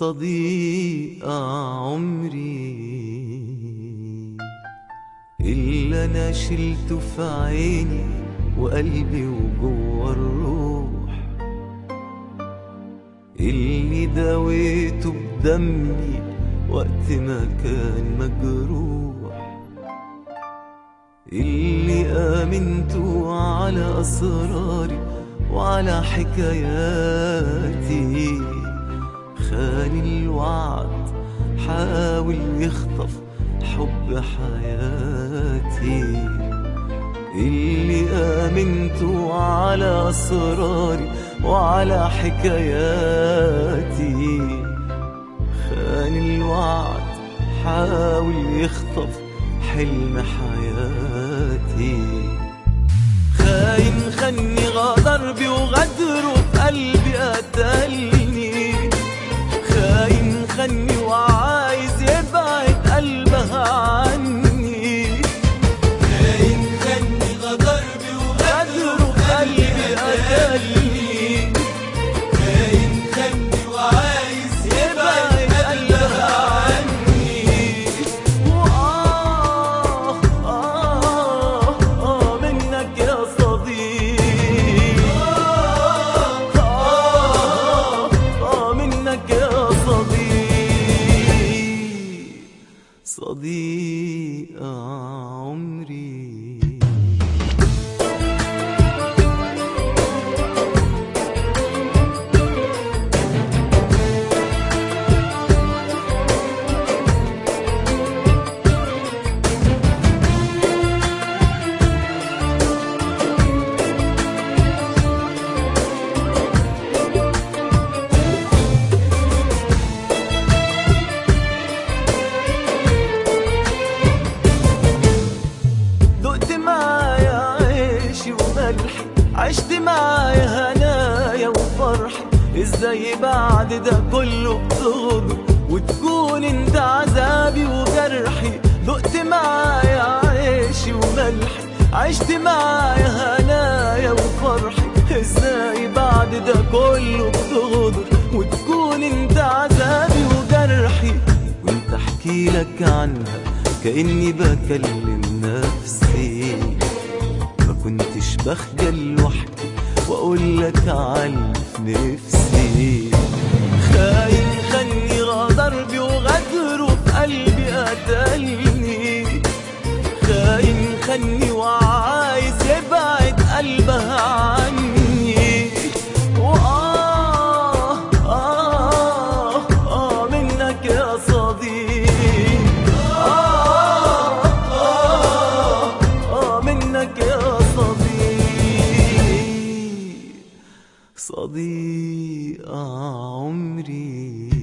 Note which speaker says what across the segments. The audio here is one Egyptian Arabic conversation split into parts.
Speaker 1: صديق عمري اللي انا شلته في عيني وقلبي وجوه الروح اللي داويته بدمي وقت ما كان مجروح اللي آمنته على أسراري وعلى حكاياتي خان الوعد حاول يخطف حب حياتي اللي آمنته على أسراري وعلى حكاياتي خان الوعد حاول يخطف حلم حياتي خاين خني غدر بي وغدره في قلبي قتلني خاين خني وعايز يبعد قلبها عني
Speaker 2: خاين خني غدر بي
Speaker 1: غدره في قلبي قتلني
Speaker 2: خاين خني وعايز
Speaker 1: يبعد قلبها عني وآه آه آه منك يا صديق آه آه منك يا صديق صديق عمري دقت معايا عيشي وملحي عشت معايا هنايا وفرحي ازاي بعد ده كله بتغدر وتكون انت عذابي وجرحي دقت معايا عيشي وملحي عشت معايا هنايا وفرحي ازاي بعد ده كله بتغدر وتكون انت عذابي وجرحي وانت احكي لك عنها كاني بكلم نفسي ما كنتش بخجل لوحدي واقول لك على اللي في نفسي خاين خني غدر بي وغدره في قلبي قتلني خاين خني وعايز يبعد قلبها عني وآه آه آه منك يا صديق آه آه آه منك يا صديق صديق عمري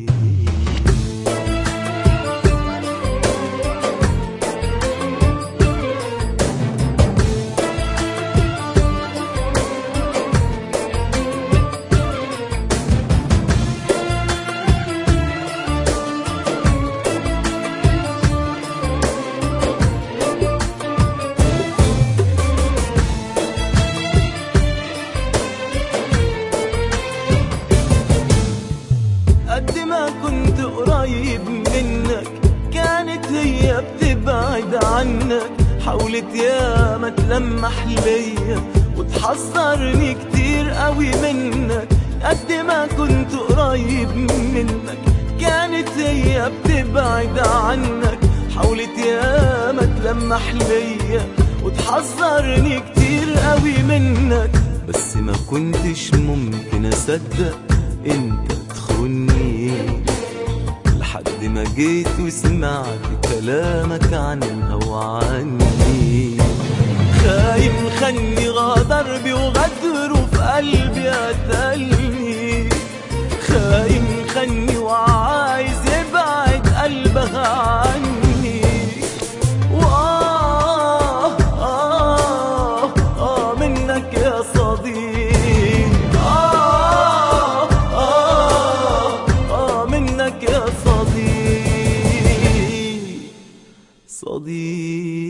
Speaker 1: قد ما كنت قريب منك كانت هي بتبعد عنك حاولت يا ما تلمح ليا وتحذرني كتير قوي منك قد ما كنت قريب منك كانت هي بتبعد عنك حاولت يا ما تلمح ليا وتحذرني كتير قوي منك بس ما كنتش ممكن اصدق انت تخوني لحد ما جيت وسمعت كلامك عنها وعني خاين خني غدر بي وغدره في قلبي قتلني خاين خني وعايز يبعد قلبها عني وآه آه آه منك يا صديق آه آه آه منك يا صديق صديق